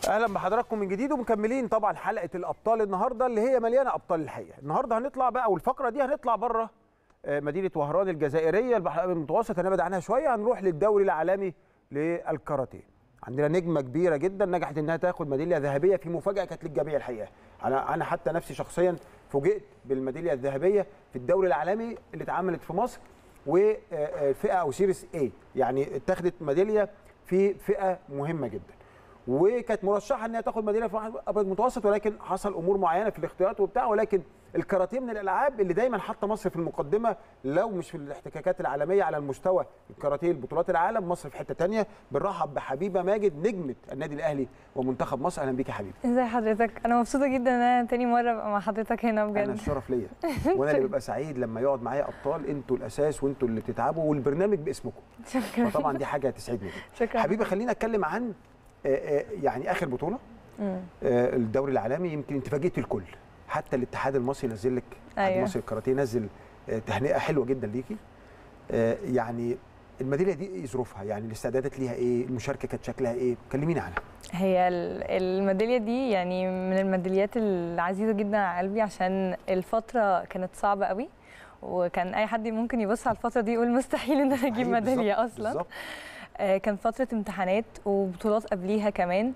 اهلا بحضراتكم من جديد ومكملين طبعا حلقه الابطال النهارده اللي هي مليانه ابطال الحقيقه النهارده هنطلع بقى والفقره دي هنطلع بره مدينه وهران الجزائريه البحر المتوسط هنبعد عنها شويه هنروح للدوري العالمي للكاراتيه عندنا نجمه كبيره جدا نجحت انها تاخد ميداليه ذهبيه في مفاجاه كانت للجميع الحقيقه انا انا حتى نفسي شخصيا فوجئت بالميداليه الذهبيه في الدوري العالمي اللي اتعملت في مصر وفئه او سيريس اي يعني اتخذت ميداليه في فئه مهمه جدا وكانت مرشحه انها تاخد ميداليه في الابيض المتوسط ولكن حصل امور معينه في الاختيارات وبتاع ولكن الكاراتيه من الالعاب اللي دايما حاطه مصر في المقدمه لو مش في الاحتكاكات العالميه على المستوى الكاراتيه البطولات العالم مصر في حته ثانيه بنرحب بحبيبه ماجد نجمه النادي الاهلي ومنتخب مصر اهلا بيك يا حبيبي ازي حضرتك انا مبسوطه جدا ان انا تاني مره ابقى مع حضرتك هنا بجد انا الشرف ليا وانا اللي ببقى سعيد لما يقعد معايا ابطال انتوا الاساس وانتوا اللي بتتعبوا والبرنامج باسمكم شكرا فطبعا دي حاجه تسعدني شكرا حبيبي خلينا اتكلم عن يعني اخر بطوله الدوري العالمي يمكن انت فاجئت الكل حتى الاتحاد المصري نزل لك الاتحاد أيوة. المصري للكاراتيه نزل تهنئه حلوه جدا ليكي يعني الميداليه دي ايه ظروفها يعني الاستعدادات ليها ايه المشاركه كانت شكلها ايه كلميني عنها هي الميداليه دي يعني من الميداليات العزيزه جدا على قلبي عشان الفتره كانت صعبه قوي وكان اي حد ممكن يبص على الفتره دي يقول مستحيل ان انا اجيب ميداليه اصلا بالزبط. آه كان فتره امتحانات وبطولات قبليها كمان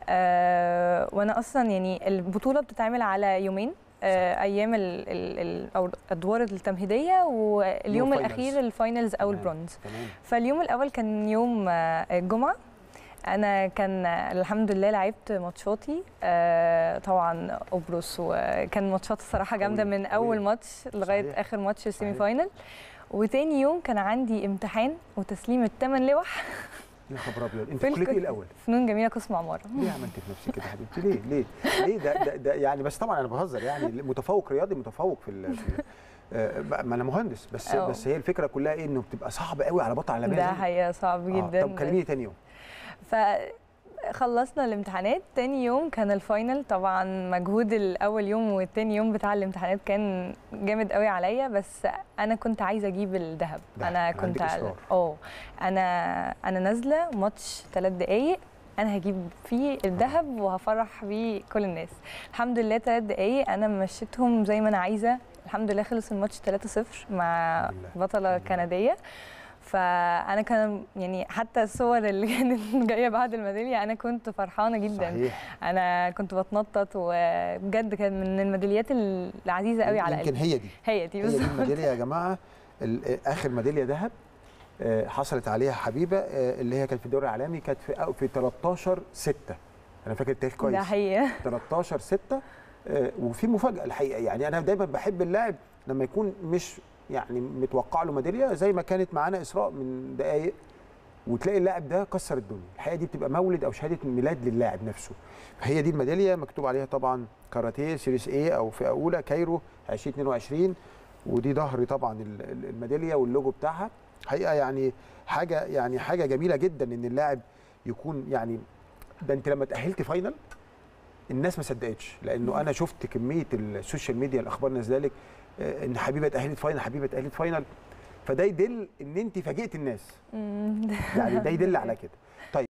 آه وانا اصلا يعني البطوله بتتعمل على يومين آه ايام ال ال ال او الادوار التمهيديه واليوم الاخير الفاينلز او البرونز فاليوم الاول كان يوم الجمعه انا كان الحمد لله لعبت ماتشاتي آه طبعا قبرص وكان ماتشات الصراحه جامده من اول ماتش لغايه اخر ماتش السيمي فاينل وتاني يوم كان عندي امتحان وتسليم الثمان لوح يا خبر ابيض انت كليه ايه الاول؟ فنون جميله قسم عماره ليه عملت في نفسك كده يا حبيبتي ليه ليه ليه ده, ده, ده يعني بس طبعا انا بهزر يعني متفوق رياضي متفوق في, ال في ما انا مهندس بس أوه. بس هي الفكره كلها ايه انه بتبقى صعبه قوي على بطل عالميه ده حقيقه صعب جدا آه. طب كلميني تاني يوم فخلصنا الامتحانات تاني يوم كان الفاينل طبعا مجهود الاول يوم والتاني يوم بتاع الامتحانات كان جامد قوي عليا بس انا كنت عايزه اجيب الذهب انا كنت اه انا انا نازله ماتش ثلاث دقايق انا هجيب فيه الذهب وهفرح بيه كل الناس الحمد لله ثلاث دقايق انا مشيتهم زي ما انا عايزه الحمد لله خلص الماتش 3-0 مع بطله كنديه فانا كان يعني حتى الصور اللي كانت جايه بعد الميداليه انا كنت فرحانه جدا صحيح. انا كنت بتنطط وبجد كان من الميداليات العزيزه قوي على يمكن هي دي هي دي بالظبط هي دي الميداليه يا جماعه اخر ميداليه ذهب حصلت عليها حبيبه اللي هي كانت في الدوري العالمي كانت في في 13 6 انا فاكر التاريخ كويس ده حقيقه 13 6 وفي مفاجاه الحقيقه يعني انا دايما بحب اللاعب لما يكون مش يعني متوقع له ميداليه زي ما كانت معانا اسراء من دقائق وتلاقي اللاعب ده كسر الدنيا الحقيقه دي بتبقى مولد او شهاده ميلاد للاعب نفسه فهي دي الميداليه مكتوب عليها طبعا كاراتيه سيريس اي او فئه اولى كايرو 2022 ودي ظهر طبعا الميداليه واللوجو بتاعها حقيقه يعني حاجه يعني حاجه جميله جدا ان اللاعب يكون يعني ده انت لما تاهلت فاينل الناس ما صدقتش لانه انا شفت كميه السوشيال ميديا الاخبار نازله لك ان حبيبه اتاهلت فاينل حبيبه اتاهلت فاينل فده يدل ان انت فاجئت الناس يعني ده يدل على كده